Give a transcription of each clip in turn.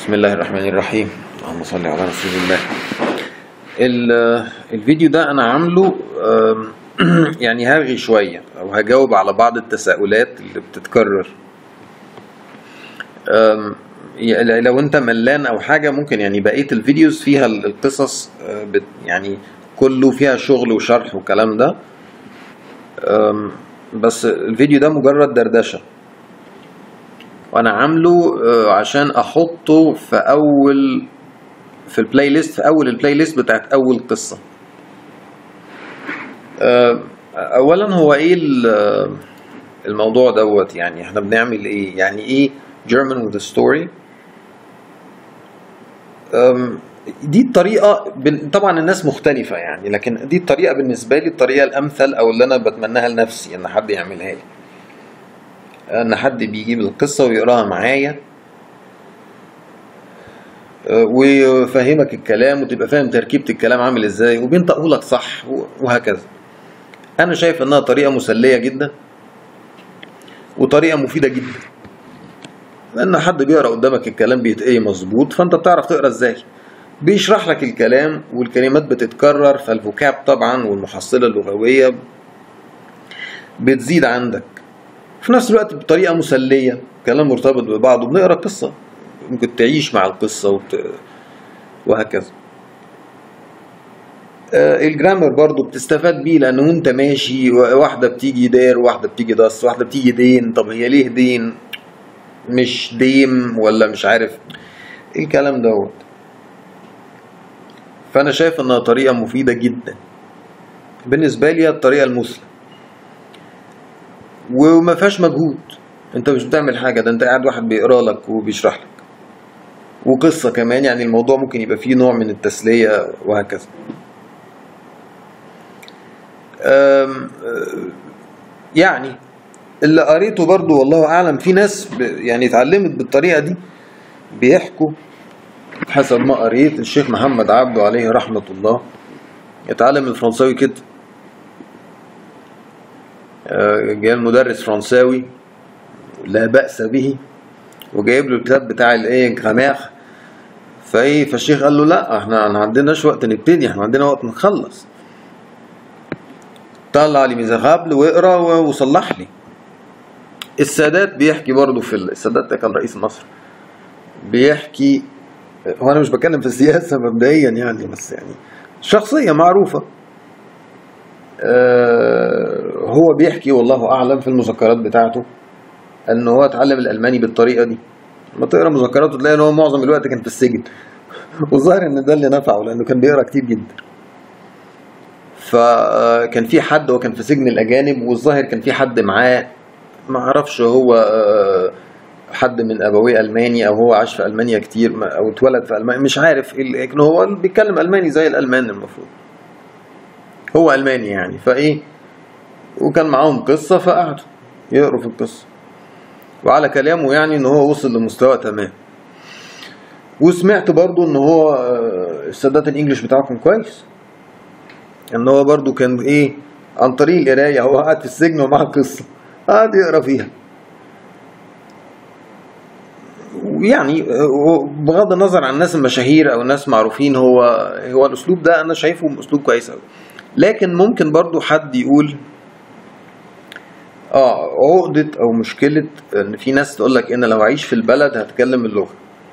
بسم الله الرحمن الرحيم اللهم صل على رسول الله ال- الفيديو ده انا عامله آم، يعني هرغي شوية او هجاوب على بعض التساؤلات اللي بتتكرر آم، ي- لو انت ملان او حاجة ممكن يعني بقية الفيديوز فيها ال- القصص آه، بت- يعني كله فيها شغل وشرح والكلام ده آم، بس الفيديو ده مجرد دردشة وانا عامله آه، عشان احطه في اول في البلاي ليست في اول البلاي ليست بتاعت اول قصه آه، اولا هو ايه ال- الموضوع دوت يعني احنا بنعمل ايه يعني ايه German with a story أم، دي الطريقة بن- طبعا الناس مختلفة يعني لكن دي الطريقة بالنسبة لي الطريقة الأمثل أو اللي أنا بتمناها لنفسي إن حد يعملها لي ان حد بيجيب القصه ويقراها معايا آه، ويفهمك الكلام وتبقى فاهم تركيبه الكلام عامل ازاي وبينطقه لك صح و- وهكذا انا شايف انها طريقه مسليه جدا وطريقه مفيده جدا لان حد بيقرا قدامك الكلام بيتقري مظبوط فانت بتعرف تقرا ازاي بيشرح لك الكلام والكلمات بتتكرر فالفوكاب طبعا والمحصله اللغويه بتزيد عندك في نفس الوقت بطريقة مسلية كلام مرتبط ببعضه بنقرا قصة ممكن تعيش مع القصة وت... وهكذا آه، الجرامر برضو بتستفاد بيه لأنه وانت ماشي واحدة بتيجي دار واحدة بتيجي دس واحدة بتيجي دين طب هي ليه دين مش ديم ولا مش عارف ايه الكلام دوت فأنا شايف إنها طريقة مفيدة جدا بالنسبة لي هي الطريقة المثلى وما فيهاش مجهود انت مش بتعمل حاجه ده انت قاعد واحد بيقرا لك وبيشرح لك وقصه كمان يعني الموضوع ممكن يبقى فيه نوع من التسليه وهكذا أم، أه، يعني اللي قريته برضو والله اعلم في ناس ب- يعني اتعلمت بالطريقه دي بيحكوا حسب ما قريت الشيخ محمد عبده عليه رحمه الله اتعلم الفرنساوي كده آه، جاي مدرس فرنساوي لا بأس به وجايب له الكتاب بتاع الايه جرامير فايه فالشيخ قال له لا احنا ما عندناش وقت نبتدي احنا عندنا وقت نخلص طلع لي ميزابل واقرا و- وصلح لي السادات بيحكي برضه في ال- السادات ده كان رئيس مصر بيحكي هو انا مش بتكلم في السياسه مبدئيا يعني بس يعني شخصيه معروفه آه، هو بيحكي والله اعلم في المذكرات بتاعته ان هو اتعلم الالماني بالطريقه دي لما تقرا مذكراته تلاقي ان هو معظم الوقت كان في السجن والظاهر ان ده اللي نفعه لانه كان بيقرا كتير جدا فكان في حد هو كان في سجن الاجانب والظاهر كان في حد معاه ما اعرفش هو آه، حد من ابويه الماني او هو عاش في المانيا كتير ما- او اتولد في المانيا مش عارف ايه ال- لكن هو بيتكلم الماني زي الالمان المفروض هو الماني يعني فايه وكان معاهم قصه فقعدوا يقروا في القصه وعلى كلامه يعني ان هو وصل لمستوى تمام وسمعت برضو ان هو آه، السادات الانجليش بتاعه كان كويس ان هو برضو كان ايه عن طريق القرايه هو قاعد في السجن ومعاه قصه قاعد يقرا فيها ويعني آه، بغض النظر عن الناس المشاهير او الناس معروفين هو هو الاسلوب ده انا شايفه اسلوب كويس قوي لكن ممكن برضو حد يقول اه عقدة او مشكلة ان في ناس تقول لك ان لو اعيش في البلد هتكلم اللغة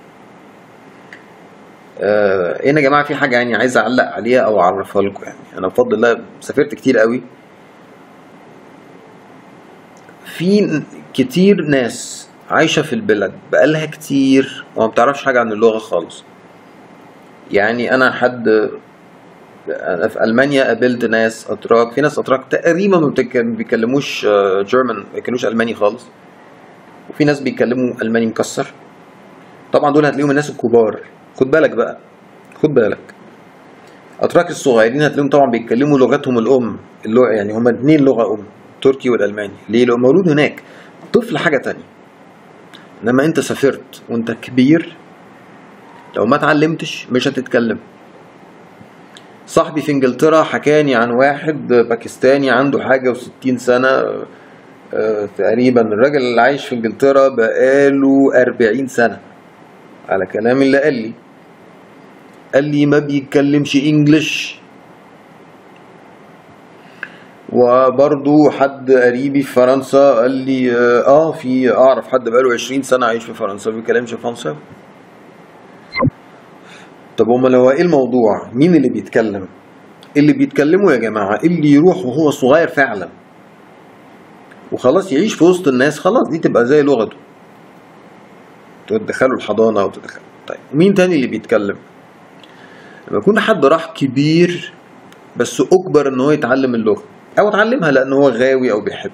آه هنا يا جماعة في حاجة يعني عايز اعلق عليها او اعرفها لكم يعني انا بفضل الله سافرت كتير قوي في ن- كتير ناس عايشة في البلد بقالها كتير وما بتعرفش حاجة عن اللغة خالص يعني انا حد انا في المانيا قابلت ناس اتراك في ناس اتراك تقريبا ما بتك- ما بيتكلموش جيرمان ما بيتكلموش الماني خالص وفي ناس بيتكلموا الماني مكسر طبعا دول هتلاقيهم الناس الكبار خد بالك بقى خد بالك اتراك الصغيرين هتلاقيهم طبعا بيتكلموا لغتهم الام اللغة يعني هما اتنين لغه ام التركي والالماني ليه لو مولود هناك طفل حاجه تانية انما انت سافرت وانت كبير لو ما اتعلمتش مش هتتكلم صاحبي في انجلترا حكاني عن واحد باكستاني عنده حاجة وستين سنة آه، تقريبا الراجل اللي عايش في انجلترا بقاله أربعين سنة على كلام اللي قال لي قال لي ما بيتكلمش انجلش وبرضو حد قريبي في فرنسا قال لي اه آه، في اعرف حد بقاله 20 سنه عايش في فرنسا ما بيتكلمش فرنسا طب امال هو ايه الموضوع مين اللي بيتكلم اللي بيتكلموا يا جماعه اللي يروح وهو صغير فعلا وخلاص يعيش في وسط الناس خلاص دي تبقى زي لغته تدخله الحضانه وتدخله طيب مين تاني اللي بيتكلم لما يكون حد راح كبير بس اجبر ان هو يتعلم اللغه او اتعلمها لان هو غاوي او بيحب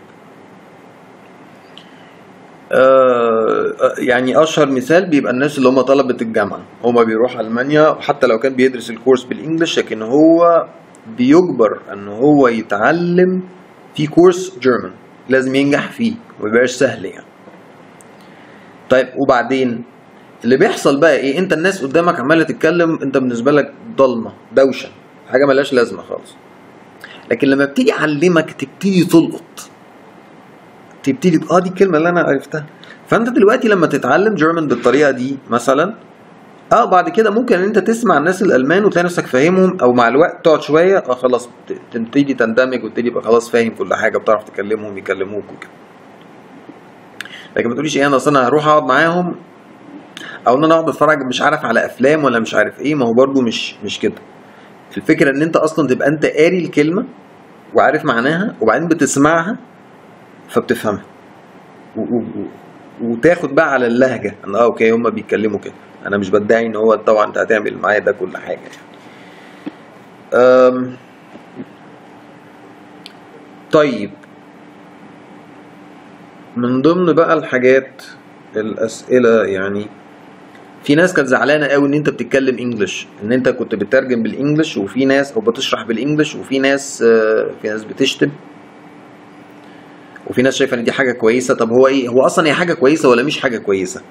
آه يعني اشهر مثال بيبقى الناس اللي هم طلبه الجامعه هما بيروح المانيا حتى لو كان بيدرس الكورس بالانجلش لكن هو بيجبر ان هو يتعلم في كورس جيرمان لازم ينجح فيه ومبيبقاش سهل يعني طيب وبعدين اللي بيحصل بقى ايه انت الناس قدامك عماله تتكلم انت بالنسبه لك ضلمه دوشه حاجه ملهاش لازمه خالص لكن لما بتيجي اعلمك تبتدي تلقط تبتدي اه دي الكلمه اللي انا عرفتها فانت دلوقتي لما تتعلم جيرمان بالطريقه دي مثلا اه بعد كده ممكن ان انت تسمع الناس الالمان وتلاقي نفسك فاهمهم او مع الوقت تقعد شويه اه خلاص تبتدي تندمج وتبتدي يبقى خلاص فاهم كل حاجه بتعرف تكلمهم يكلموك وكده لكن ما تقوليش ايه انا اصل انا هروح اقعد معاهم او ان انا اقعد اتفرج مش عارف على افلام ولا مش عارف ايه ما هو برده مش مش كده الفكره ان انت اصلا تبقى انت قاري الكلمه وعارف معناها وبعدين بتسمعها فبتفهمها وتاخد بقى على اللهجه ان اه اوكي هما بيتكلموا كده انا مش بدعي ان هو طبعا انت هتعمل معايا ده كل حاجه يعني. طيب من ضمن بقى الحاجات الاسئله يعني في ناس كانت زعلانه قوي ان انت بتتكلم انجلش ان انت كنت بتترجم بالانجلش وفي ناس او بتشرح بالانجلش وفي ناس آه، في ناس بتشتم وفي ناس شايفه ان دي حاجه كويسه طب هو ايه هو اصلا هي حاجه كويسه ولا مش حاجه كويسه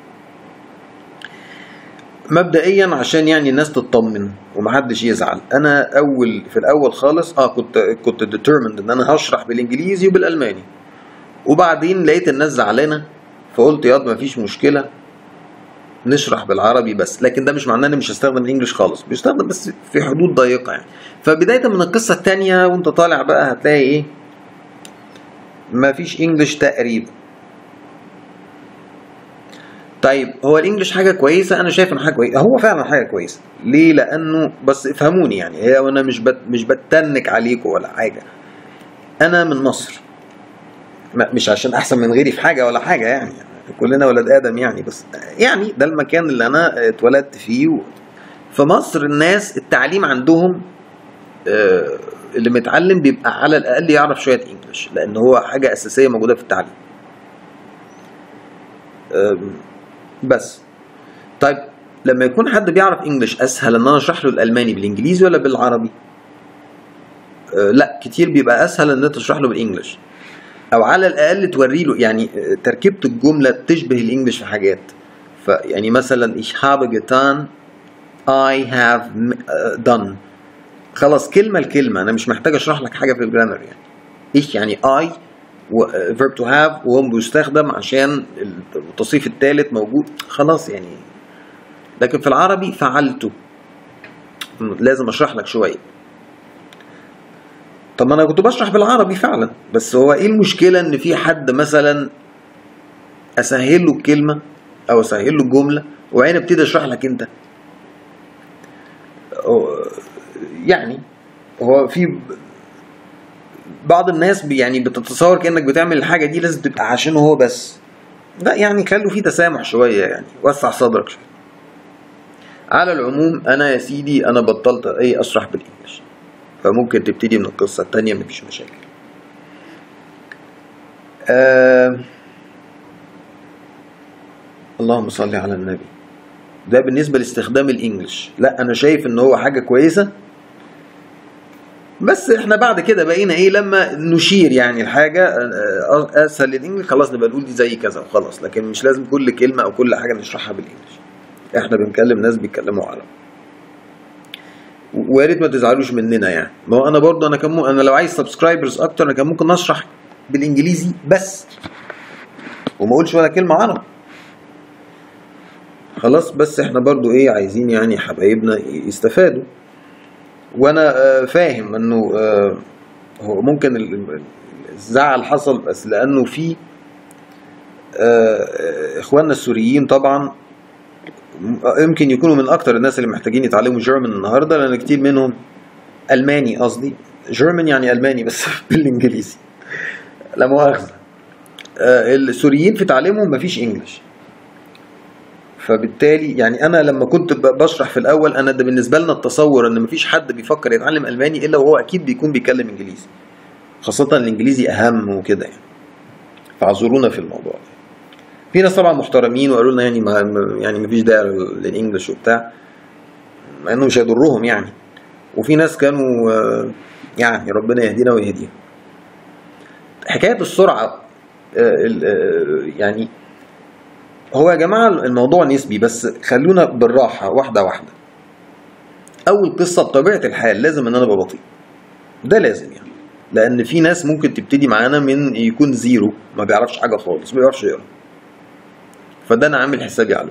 مبدئيا عشان يعني الناس تطمن ومحدش يزعل انا اول في الاول خالص اه كنت كنت determined ان انا هشرح بالانجليزي وبالالماني وبعدين لقيت الناس زعلانه فقلت ياض مفيش مشكله نشرح بالعربي بس لكن ده مش معناه اني مش هستخدم الانجليش خالص بيستخدم بس في حدود ضيقه يعني فبدايه من القصه الثانيه وانت طالع بقى هتلاقي ايه مفيش انجليش تقريبا طيب هو الانجليش حاجه كويسه انا شايف انه حاجه كويسه هو فعلا حاجه كويسه ليه لانه بس افهموني يعني هي وانا مش بت مش بتنك عليكم ولا حاجه انا من مصر مش عشان احسن من غيري في حاجه ولا حاجه يعني كلنا ولاد ادم يعني بس يعني ده المكان اللي انا اتولدت فيه في مصر الناس التعليم عندهم آه، اللي متعلم بيبقى على الاقل يعرف شويه انجلش لان هو حاجه اساسيه موجوده في التعليم بس طيب لما يكون حد بيعرف انجلش اسهل ان انا اشرح له الالماني بالانجليزي ولا بالعربي أه لا كتير بيبقى اسهل ان انت تشرح له بالانجلش او على الاقل توري له يعني آه، تركيبه الجمله تشبه الانجليش في حاجات فيعني مثلا ich habe getan I have آه، done خلاص كلمه لكلمه انا مش محتاج اشرح لك حاجه في الجرامر يعني ich يعني I verb to have وهم بيستخدم عشان التصريف الثالث موجود خلاص يعني لكن في العربي فعلته لازم اشرح لك شويه طب ما انا كنت بشرح بالعربي فعلا بس هو ايه المشكله ان في حد مثلا اسهل له الكلمه او اسهل له الجمله وبعدين ابتدي اشرح لك انت يعني هو في بعض الناس يعني بتتصور كانك بتعمل الحاجه دي لازم تبقى عشان هو بس لا يعني خلوا في تسامح شويه يعني وسع صدرك شويه على العموم انا يا سيدي انا بطلت اي اشرح بالانجلش فممكن تبتدي من القصه الثانيه مفيش مشاكل آه اللهم صل على النبي ده بالنسبه لاستخدام الانجليش لا انا شايف ان هو حاجه كويسه بس احنا بعد كده بقينا ايه لما نشير يعني الحاجه آه، اسهل للانجلش خلاص نبقى نقول دي زي كذا وخلاص لكن مش لازم كل كلمه او كل حاجه نشرحها بالانجلش احنا بنكلم ناس بيتكلموا عربي ويا ريت ما تزعلوش مننا يعني ما هو انا برضه انا كان انا لو عايز سبسكرايبرز اكتر انا كان ممكن اشرح بالانجليزي بس وما اقولش ولا كلمه عربي خلاص بس احنا برضو ايه عايزين يعني حبايبنا يستفادوا وانا آه، فاهم انه آه، هو ممكن ال- ال- الزعل حصل بس لانه في آه، اخواننا السوريين طبعا يمكن يكونوا من اكتر الناس اللي محتاجين يتعلموا جيرمان النهارده لان كتير منهم الماني قصدي جيرمان يعني الماني بس بالانجليزي لا مؤاخذه آه، السوريين في تعليمهم مفيش انجلش فبالتالي يعني انا لما كنت ب- بشرح في الاول انا ده بالنسبه لنا التصور ان مفيش حد بيفكر يتعلم الماني الا وهو اكيد بيكون بيتكلم انجليزي خاصه الانجليزي اهم وكده يعني فاعذرونا في الموضوع ده في ناس طبعا محترمين وقالوا لنا يعني ما ما- يعني مفيش داعي للانجلش وبتاع مع انه مش هيضرهم يعني وفي ناس كانوا آه، يعني ربنا يهدينا ويهديهم حكايه السرعه آه، ال- آه، يعني هو يا جماعه الموضوع نسبي بس خلونا بالراحه واحده واحده اول قصه بطبيعه الحال لازم ان انا ابقى بطيء ده لازم يعني لان في ناس ممكن تبتدي معانا من يكون زيرو ما بيعرفش حاجه خالص ما بيعرفش يقرا فده انا عامل حسابي عليه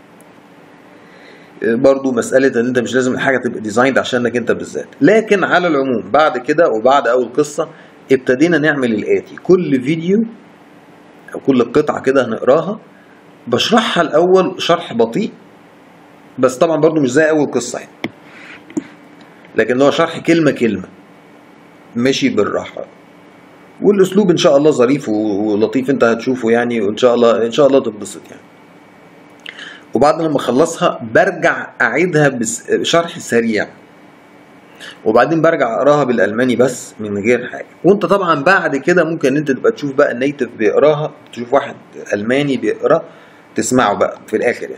برضو مسألة ان انت مش لازم الحاجة تبقى ديزايند عشانك انت بالذات لكن على العموم بعد كده وبعد اول قصة ابتدينا نعمل الاتي كل فيديو او كل قطعة كده هنقراها بشرحها الاول شرح بطيء بس طبعا برضو مش زي اول قصة يعني لكن هو شرح كلمة كلمة ماشي بالراحة والاسلوب ان شاء الله ظريف ولطيف انت هتشوفه يعني وان شاء الله ان شاء الله تتبسط يعني وبعد لما اخلصها برجع اعيدها بس- بشرح سريع وبعدين برجع اقراها بالالماني بس من غير حاجه وانت طبعا بعد كده ممكن انت تبقى تشوف بقى النيتف بيقراها تشوف واحد الماني بيقرا تسمعه بقى في الاخر يعني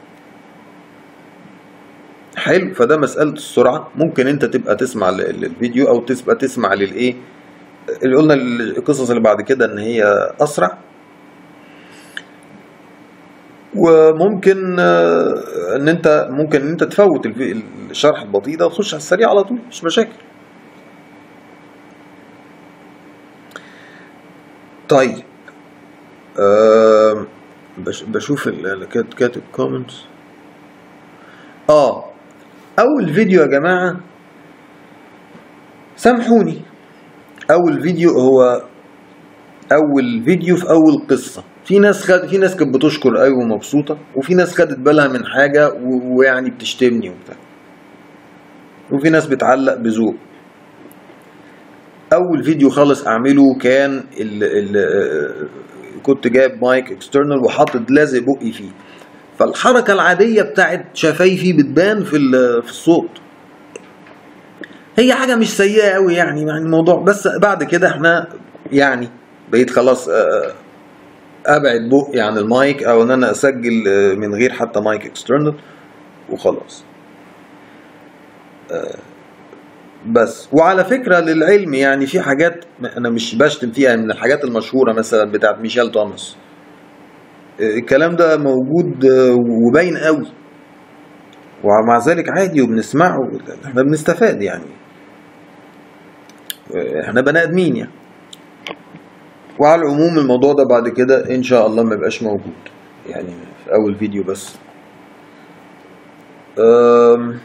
حلو فده مساله السرعه ممكن انت تبقى تسمع ال- ال- الفيديو او تبقى تسمع للايه اللي قلنا القصص اللي بعد كده ان هي اسرع وممكن آه، ان انت ممكن ان انت تفوت الفي- الشرح البطيء ده وتخش على السريع على طول مش مشاكل طيب آه بش بشوف ال- اللي كات- كاتب كومنتس اه اول فيديو يا جماعه سامحوني اول فيديو هو اول فيديو في اول قصه في ناس خد في ناس كانت بتشكر قوي ومبسوطه وفي ناس خدت بالها من حاجه و- ويعني بتشتمني وبتاع وفي ناس بتعلق بذوق اول فيديو خالص اعمله كان ال ال كنت جايب مايك اكسترنال وحاطط لازق بقي فيه فالحركه العاديه بتاعت شفايفي بتبان في ال- في الصوت هي حاجه مش سيئه قوي يعني يعني الموضوع بس بعد كده احنا يعني بقيت خلاص آه، ابعد بقي عن المايك او ان انا اسجل آه، من غير حتى مايك اكسترنال وخلاص آه، بس وعلى فكره للعلم يعني في حاجات انا مش بشتم فيها من الحاجات المشهوره مثلا بتاعت ميشيل توماس آه، الكلام ده موجود آه، وباين قوي ومع ذلك عادي وبنسمعه احنا بنستفاد يعني آه، احنا بني ادمين يعني وعلى العموم الموضوع ده بعد كده ان شاء الله ما يبقاش موجود يعني في اول فيديو بس أم،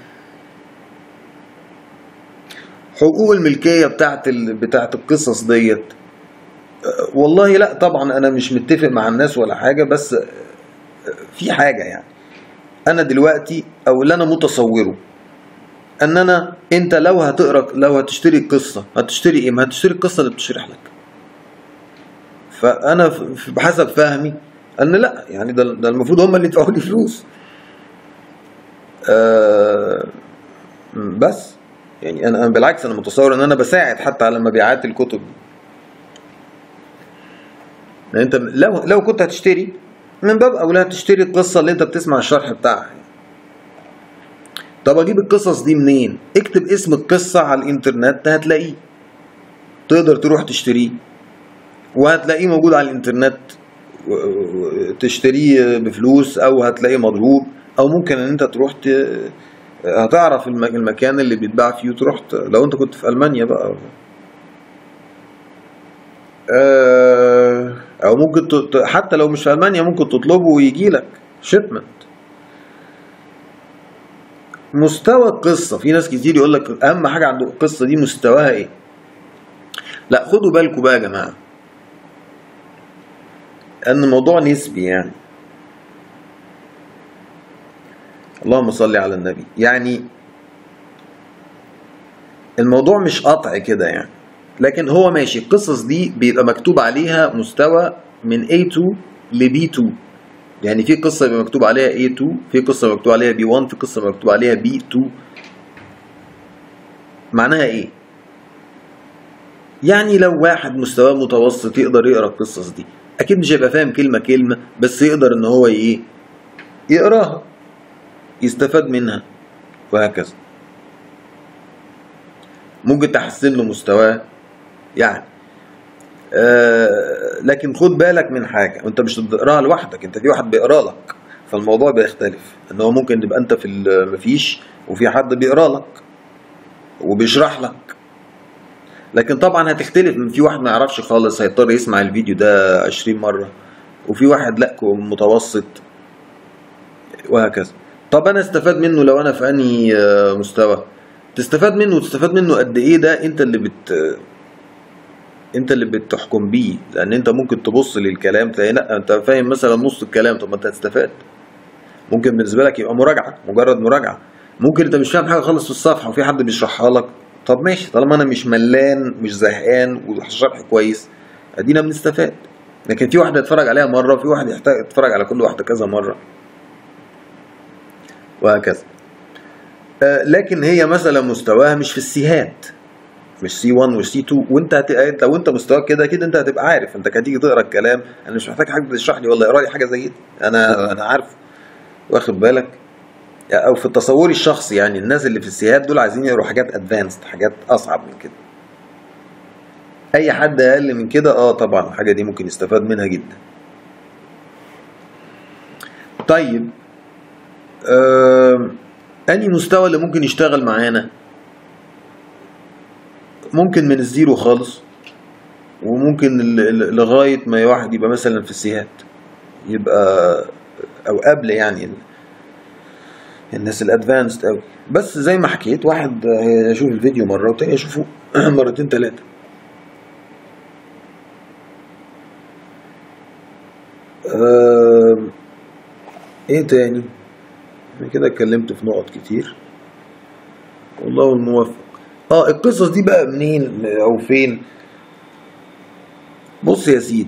حقوق الملكية بتاعت ال... بتاعت القصص ديت أه، والله لا طبعا انا مش متفق مع الناس ولا حاجة بس أه، في حاجة يعني انا دلوقتي او اللي انا متصوره ان انا انت لو هتقرا لو هتشتري القصة هتشتري ايه ما هتشتري القصة اللي بتشرح لك فانا ف- بحسب فهمي ان لا يعني ده, ده المفروض هم اللي يدفعوا لي فلوس آه بس يعني انا أنا بالعكس انا متصور ان انا بساعد حتى على مبيعات الكتب دي يعني انت لو لو كنت هتشتري من باب اولى هتشتري القصه اللي انت بتسمع الشرح بتاعها طب اجيب القصص دي منين اكتب اسم القصه على الانترنت هتلاقيه تقدر تروح تشتريه وهتلاقيه موجود على الانترنت و- و- تشتريه بفلوس او هتلاقيه مضروب او ممكن ان انت تروح ت... هتعرف الم- المكان اللي بيتباع فيه وتروح ت... لو انت كنت في المانيا بقى آه، او ممكن ت... ت- حتى لو مش في المانيا ممكن تطلبه ويجي لك شيبمنت مستوى القصة في ناس كتير يقول لك أهم حاجة عند القصة دي مستواها إيه لا خدوا بالكم بقى يا جماعة أن الموضوع نسبي يعني اللهم صل على النبي يعني الموضوع مش قطع كده يعني لكن هو ماشي القصص دي بيبقى مكتوب عليها مستوى من A2 ل B2 يعني في قصة بيبقى مكتوب عليها A2 في قصة مكتوب عليها B1 في قصة مكتوب عليها B2 معناها ايه؟ يعني لو واحد مستواه متوسط يقدر يقرا القصص دي اكيد مش هيبقى فاهم كلمة كلمة بس يقدر ان هو ايه؟ يقراها يستفاد منها وهكذا ممكن تحسن له مستواه يعني آه لكن خد بالك من حاجه انت مش بتقراها لوحدك انت في واحد بيقرا لك فالموضوع بيختلف ان هو ممكن تبقى انت في مفيش وفي حد بيقرا لك وبيشرح لك لكن طبعا هتختلف من في واحد ما يعرفش خالص هيضطر يسمع الفيديو ده 20 مره وفي واحد لا متوسط وهكذا طب انا استفاد منه لو انا في انهي مستوى تستفاد منه وتستفاد منه قد ايه ده انت اللي بت انت اللي بتحكم بيه لان انت ممكن تبص للكلام تلاقي لا انت فاهم مثلا نص الكلام طب ما انت هتستفاد ممكن بالنسبه لك يبقى مراجعه مجرد مراجعه ممكن انت مش فاهم حاجه خالص في الصفحه وفي حد بيشرحها لك طب ماشي طالما انا مش ملان مش زهقان والشرح كويس ادينا بنستفاد لكن في واحد يتفرج عليها مره وفي واحد يحتاج يتفرج على كل واحده كذا مره وهكذا آه لكن هي مثلا مستواها مش في السيهات مش سي 1 وسي 2 وانت هت... لو انت مستواك كده اكيد انت هتبقى عارف انت هتيجي تقرا الكلام انا مش محتاج حد يشرح لي والله اقرا لي حاجه زي دي انا انا عارف واخد بالك او في تصوري الشخصي يعني الناس اللي في السيهات دول عايزين يقروا حاجات ادفانسد حاجات اصعب من كده اي حد اقل من كده اه طبعا الحاجه دي ممكن يستفاد منها جدا طيب آه انهي مستوى اللي ممكن يشتغل معانا ممكن من الزيرو خالص وممكن لغاية ما واحد يبقى مثلا في السيهات يبقى أو قبل يعني الناس الادفانسد قوي بس زي ما حكيت واحد هيشوف الفيديو مرة والتاني يشوفه مرتين تلاتة أه ايه تاني انا كده اتكلمت في نقط كتير والله الموفق اه القصص دي بقى منين او فين بص يا سيدي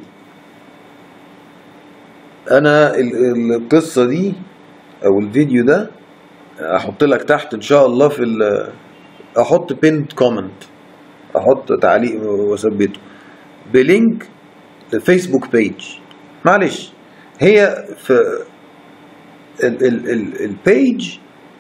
انا القصه دي او الفيديو ده احط لك تحت ان شاء الله في احط بيند كومنت احط تعليق واثبته بلينك الفيسبوك بيج معلش هي في البيج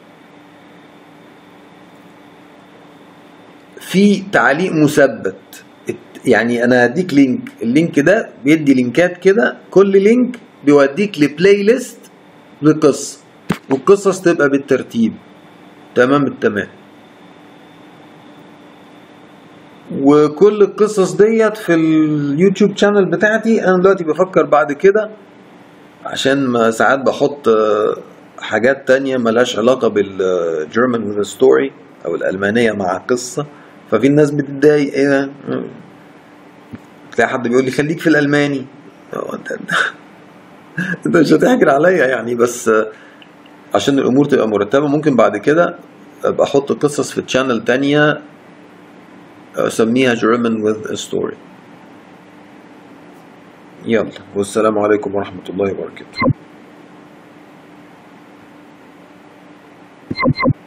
في تعليق مثبت يعني انا هديك لينك اللينك ده بيدي لينكات كده كل لينك بيوديك لبلاي ليست لقصه والقصص تبقى بالترتيب تمام التمام وكل القصص ديت في اليوتيوب شانل بتاعتي انا دلوقتي بفكر بعد كده عشان ما ساعات بحط حاجات تانية ملهاش علاقة بالجيرمان وذ ستوري او الالمانية مع قصة ففي الناس بتتضايق ايه ده تلاقي حد بيقول لي خليك في الالماني انت انت مش هتحجر عليا يعني بس عشان الامور تبقى مرتبه ممكن بعد كده ابقى احط قصص في تشانل تانية اسميها German with a story يلا والسلام عليكم ورحمة الله وبركاته